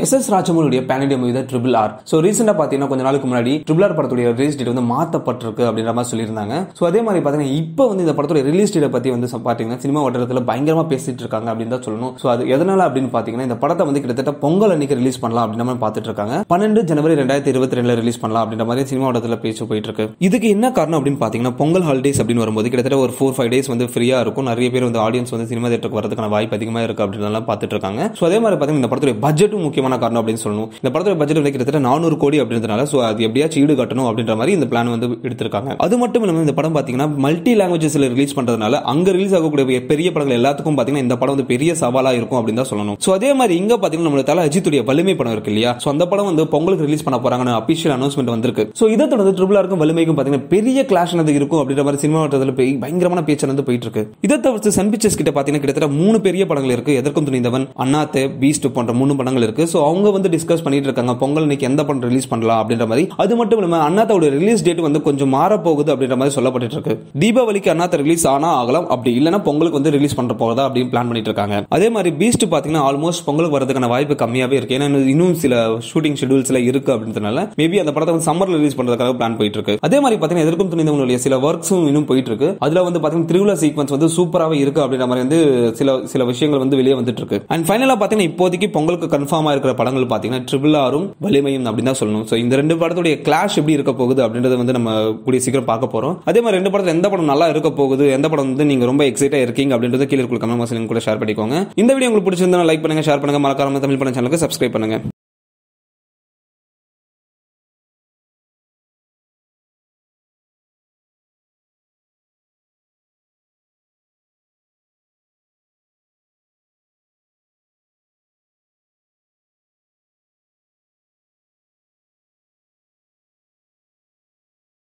S S ராஜமௌலியுடைய பேனிடிய movie தான் ட்ரிபிள் ஆர் ஸோ ரீசெண்டாக பார்த்தீங்கன்னா கொஞ்ச நாளுக்கு முன்னாடி ட்ரிபிள் ஆர் படத்துடைய ரிலீஸ் டேட் வந்து மாற்றப்பட்டிருக்கு அப்படின்ற மாதிரி சொல்லியிருந்தாங்க ஸோ அதே மாதிரி பார்த்தீங்கன்னா இப்போ வந்து இந்த படத்துடைய ரிலீஸ் டேட்டை பற்றி வந்து பார்த்தீங்கன்னா சினிமா வட்டாரத்தில் பயங்கரமாக பேசிட்டு இருக்காங்க அப்படின்னு தான் சொல்லணும் ஸோ அது எதனால அப்படின்னு பார்த்தீங்கன்னா இந்த படத்தை வந்து கிட்டத்தட்ட பொங்கல் அன்னைக்கு ரிலீஸ் பண்ணலாம் அப்படின்ற மாதிரி பார்த்துட்டு இருக்காங்க பன்னெண்டு ஜனவரி ரெண்டாயிரத்தி இருபத்தி ரெண்டுல ரிலீஸ் பண்ணலாம் அப்படின்ற மாதிரி சினிமா வட்டத்தில் பேச்சு போயிட்டு இருக்கு இதுக்கு என்ன காரணம் அப்படின்னு பார்த்தீங்கன்னா பொங்கல் ஹாலிடேஸ் அப்படின்னு வரும்போது கிட்டத்தட்ட ஒரு ஃபோர் ஃபைவ் டேஸ் வந்து ஃப்ரீயா இருக்கும் நிறைய பேர் வந்து ஆடியன்ஸ் வந்து சினிமா தேட்டருக்கு வரதுக்கான வாய்ப்பு அதிகமாக இருக்கு அப்படின்னு பார்த்துட்டு இருக்காங்க ஸோ அதே மாதிரி பார்த்தீங்கன்னா இந்த படத்துடைய பட்ஜெட்டும் முக்கியமான காரணம் அப்படின்னு சொல்லணும் இந்த படத்துடைய பட்ஜெட் வந்து கிட்டத்தட்ட நானூறு கோடி அப்படின்றதுனால ஸோ அது எப்படியாச்சும் ஈடு கட்டணும் அப்படின்ற மாதிரி இந்த பிளான் வந்து எடுத்திருக்காங்க அது மட்டும் இல்லாமல் இந்த படம் பார்த்தீங்கன்னா மல்டி லாங்குவேஜஸ்ல ரிலீஸ் பண்றதுனால அங்க ரிலீஸ் ஆகக்கூடிய பெரிய படங்கள் எல்லாத்துக்கும் பார்த்தீங்கன்னா இந்த படம் வந்து பெரிய சவாலா இருக்கும் அப்படின்னு தான் சொல்லணும் ஸோ அதே மாதிரி இங்க பார்த்தீங்கன்னா நம்மளோட தலை அஜித்துடைய வலிமை படம் இருக்கு இல்லையா ஸோ அந்த படம் வந்து பொங்கலுக்கு ரிலீஸ் பண்ண போறாங்கன்னு அபிஷியல் அனௌன்ஸ்மெண்ட் வந்திருக்கு ஸோ இதை தொடர்ந்து ட்ரிபிள் ஆருக்கும் வலிமைக்கும் பார்த்தீங்கன்னா பெரிய கிளாஷ் வந்து இருக்கும் அப்படின்ற மாதிரி சினிமா வட்டத்தில் போய் பயங்கரமான பேச்சு வந்து போயிட்டு இருக்கு இதை தவிர்த்து சன் பிக்சர்ஸ் கிட்ட பார்த்தீங்கன்னா கிட்டத்தட்ட மூணு பெரிய படங்கள் இருக்கு எதற்கும் துணிந்தவன் அண்ணாத்தே பீஸ்ட் போன்ற மூணு படங்கள் இருக்கு ஸோ அவங்க வந்து டிஸ்கஸ் பண்ணிட்டு இருக்காங்க பொங்கல் இன்னைக்கு எந்த படம் ரிலீஸ் பண்ணலாம் அப்படின்ற மாதிரி அது மட்டும் இல்லாம அண்ணாத்தோட ரிலீஸ் டேட் வந்து கொஞ்சம் மாற போகுது அப்படின்ற மாதிரி சொல்லப்பட்டு இருக்கு தீபாவளிக்கு அண்ணாத்த ரிலீஸ் ஆனா ஆகலாம் அப்படி இல்லைன்னா பொங்கலுக்கு வந்து ரிலீஸ் பண்ற போறதா அப்படின்னு பிளான் பண்ணிட்டு இருக்காங்க அதே மாதிரி பீஸ்ட் பாத்தீங்கன்னா ஆல்மோஸ்ட் பொங்கலுக்கு வரதுக்கான வாய்ப்பு கம்மியாவே இருக்கு ஏன்னா இன்னும் சில ஷூட்டிங் ஷெடியூல்ஸ்ல இருக்கு அப்படின்றதுனால மேபி அந்த படத்தை வந்து சம்மர்ல ரிலீஸ் பண்றதுக்காக பிளான் போயிட்டு இருக்கு அதே மாதிரி பாத்தீங்கன்னா எதற்கும் துணிந்தவங்களுடைய சில ஒர்க்ஸும் இன்னும் போயிட்டு இருக்கு அதுல வந்து பாத்தீங்கன்னா திருவிழா சீக்வன்ஸ் வந்து சூப்பராகவே இருக்கு அப்படின்ற மாதிரி வந்து சில சில விஷயங்கள் வந்து வெளியே வந்துட்டு இருக்கு அண்ட் ஃபைனலா பாத்தீங்கன்னா இப்போதைக்கு பொங்கலுக்கு கன்ஃபார்மா இருக்கிற படங்கள் பாத்தீங்கன்னா ட்ரிபிள் ஆரும் வலிமையும் அப்படின்னு தான் சொல்லணும் ஸோ இந்த ரெண்டு படத்துடைய கிளாஷ் எப்படி இருக்க போகுது அப்படின்றத வந்து நம்ம கூடிய சீக்கிரம் பார்க்க போறோம் அதே மாதிரி ரெண்டு படத்துல எந்த படம் நல்லா இருக்க போகுது எந்த படம் வந்து நீங்க ரொம்ப எக்ஸைட்டா இருக்கீங்க அப்படின்றத கீழே கமெண்ட் பாக்ஸ்ல கூட ஷேர் பண்ணிக்கோங்க இந்த வீடியோ உங்களுக்கு பிடிச்சிருந்தா லைக் பண்ணுங்க ஷேர் பண்ணுங்க மறக்காம தமிழ் படம் சேனலுக்கு சப்ஸ்கிரைப் பண்ணுங்க